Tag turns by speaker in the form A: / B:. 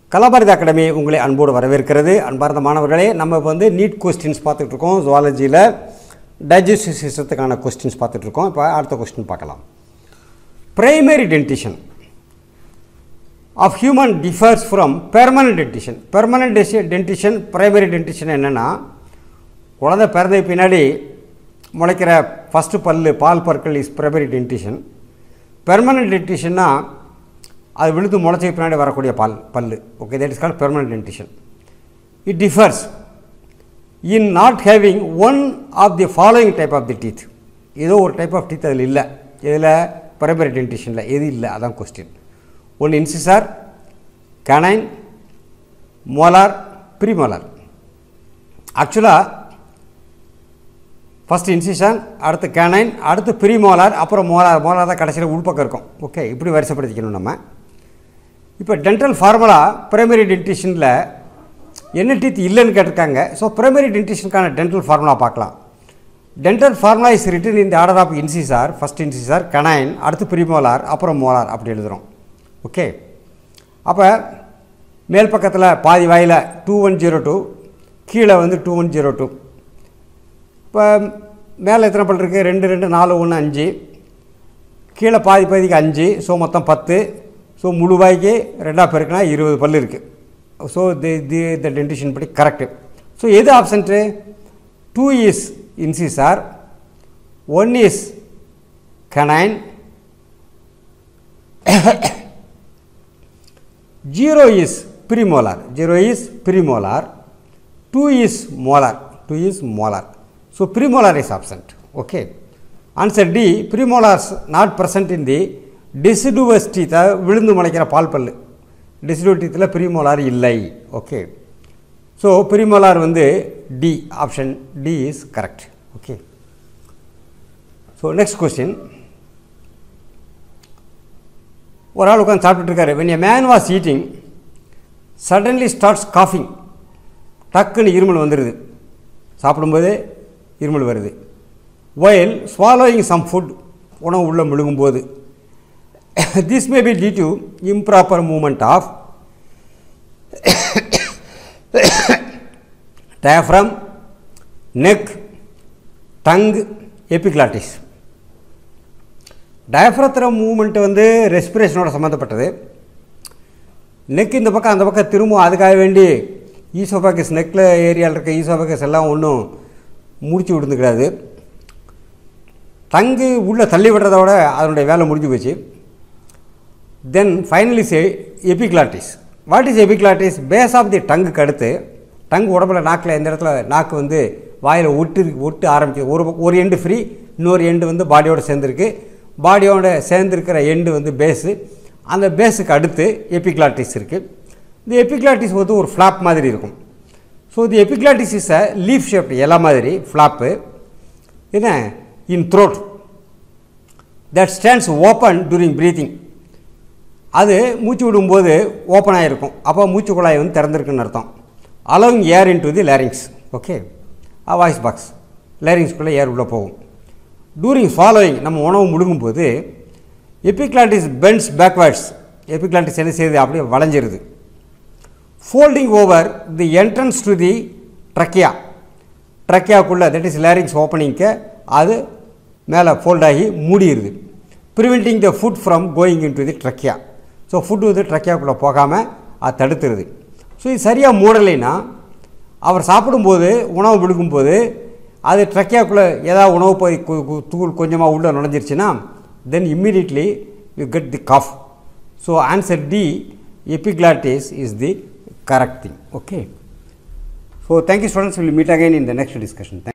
A: Kalabharathi academy உங்களை அன்போடு வரவேற்கிறது அன்பார்ந்த மாணவர்களே நம்ம இப்போ வந்து நீட் கொஸ்டின்ஸ் பார்த்துட்டு இருக்கோம் ஜுவாலஜியில் டைஜஸ்டிவ் சிஸ்டத்துக்கான கொஸ்டின்ஸ் பார்த்துட்டு இருக்கோம் இப்போ அடுத்த கொஸ்டின் பார்க்கலாம் primary dentition of human differs from permanent dentition permanent dentition primary dentition என்னென்னா குழந்தை பிறந்த பின்னாடி முளைக்கிற ஃபஸ்ட்டு பல்லு பால் பற்கள் இஸ் பிரைமரி டென்டிஷன் பெர்மனன்ட் டென்டிஷன்னா அது விழுந்து முளைச்ச பின்னாடி வரக்கூடிய பால் பல்லு okay that is call permanent dentition it differs in not having one of the following type of the teeth ஏதோ ஒரு டைப் ஆஃப் டீத் அதில் இல்லை இதில் பிரைமரி டென்டிஷனில் எது இல்லை அதான் கொஸ்டின் ஒன்று இன்சிசார் கனைன் மோலார் ப்ரீமோலார் ஆக்சுவலாக ஃபஸ்ட் இன்சிஷன் அடுத்து கேனைன் அடுத்து ப்ரீமோலார் அப்புறம் மோலார் மோலார் தான் கடைசியில் உள்பக்கம் இருக்கும் ஓகே இப்படி வரிசைப்படுத்திக்கணும் நம்ம இப்போ டென்டல் ஃபார்முலா பிரைமரி டென்டிஷனில் என்ன டீத் இல்லைன்னு கேட்டிருக்காங்க ஸோ பிரைமரி டென்டிஷனுக்கான டென்டல் ஃபார்முலா பார்க்கலாம் டென்டல் ஃபார்முலா இஸ் ரிட்டன் இந்த order of incisor first incisor canine அடுத்து ப்ரீமோலார் அப்புறம் மோலார் அப்படி எழுதுகிறோம் ஓகே அப்போ மேல் பக்கத்தில் பாதி வாயில் டூ ஒன் ஜீரோ டூ கீழே வந்து டூ ஒன் ஜீரோ டூ இப்போ மேலே எத்தனை பல் இருக்குது ரெண்டு ரெண்டு நாலு ஒன்று அஞ்சு கீழே பாதி பாதிக்கு அஞ்சு ஸோ மொத்தம் பத்து ஸோ முழுவாய்க்கு ரெண்டாக பெருக்குனா இருபது பல் இருக்குது so the the the dentition படி கரெக்டு ஸோ எது absent two is incisor one is canine zero is premolar zero is premolar two is molar two is molar so premolar is absent okay answer D premolars not present in the deciduous டீத்தை விழுந்து முளைக்கிற பால் பல்லு deciduous டீத்தில் premolar இல்லை okay so premolar வந்து D option D is correct okay so next question ஒரு ஆள் உட்காந்து சாப்பிட்டுட்டு இருக்காரு when a man was eating suddenly starts காஃபிங் டக்குன்னு இருமல் வந்துடுது சாப்பிடும்போது இருமல் வருது ஒயில் ஸ்வாலோயிங் சம் ஃபுட் உணவு உள்ளே முழுங்கும்போது this may be due to improper movement of diaphragm neck tongue epiglottis டயஃப்ரத்தில் மூமெண்ட் வந்து ரெஸ்பிரேஷனோட சம்மந்தப்பட்டது நெக் இந்த பக்கம் அந்த பக்கம் திரும்பும் அதுக்காக வேண்டி ஈசோபாக்கஸ் நெக்கில் ஏரியாவில் இருக்க ஈசோபாக்கஸ் எல்லாம் ஒன்றும் முடிச்சு விடுந்துக்கிறாது டங்கு உள்ளே தள்ளி விடுறதோட அதனுடைய வேலை முடிஞ்சு போச்சு then finally say epiglottis what is epiglottis base of the டங்குக்கு அடுத்து டங்கு உடம்புல நாக்கில் எந்த இடத்துல நாக்கு வந்து வாயில் ஒட்டு ஒட்டு ஆரம்பிக்குது ஒரு ஒரு எண்டு ஃப்ரீ இன்னொரு எண்டு வந்து பாடியோடு சேர்ந்துருக்கு பாடியோட சேர்ந்துருக்கிற எண்டு வந்து பேஸு அந்த பேஸுக்கு அடுத்து எபிக்லாட்டிஸ் இருக்குது இந்த எபிக்லாட்டிஸ் வந்து ஒரு ஃப்ளாப் மாதிரி இருக்கும் so the epiglottis is a leaf shape இலை மாதிரி ஃப்ளாப்பு என்ன in throat that stands open during breathing அது மூச்சு விடும்போது ஓப்பன் ஆகிருக்கும் அப்போ மூச்சு குழாய் வந்து திறந்திருக்குன்னு அர்த்தம் allowing air in to the larynx okay voice box லேரிங்ஸ்குள்ளே ஏர் உள்ளே போகும் டூரிங் ஃபாலோயிங் நம்ம உணவு முழுங்கும்போது எபிக்லாட்டிஸ் பென்ஸ் பேக்வேர்ட்ஸ் எபிக்லாட்டிஸ் என்ன செய்யுது அப்படியே வளைஞ்சிருது folding over the entrance to the trachea ட்ரக்கியாக்குள்ளே தட் இஸ் லேரிங்ஸ் ஓப்பனிங்க்கு அது மேலே ஃபோல்ட் ஆகி மூடிடுது preventing the food from going in to the trachea so food வந்து ட்ரக்கியாக்குள்ளே போகாமல் அது தடுத்துருது ஸோ இது சரியாக மூடலைன்னா அவர் சாப்பிடும்போது உணவு விழுங்கும்போது அது ட்ரக்கியாக்குள்ளே ஏதாவது உணவு போய் தூள் கொஞ்சமாக உள்ளே நுழைஞ்சிருச்சுன்னா then immediately you get the cough so answer D epiglottis is the correct thing okay so thank you students we will meet again in the next discussion Thank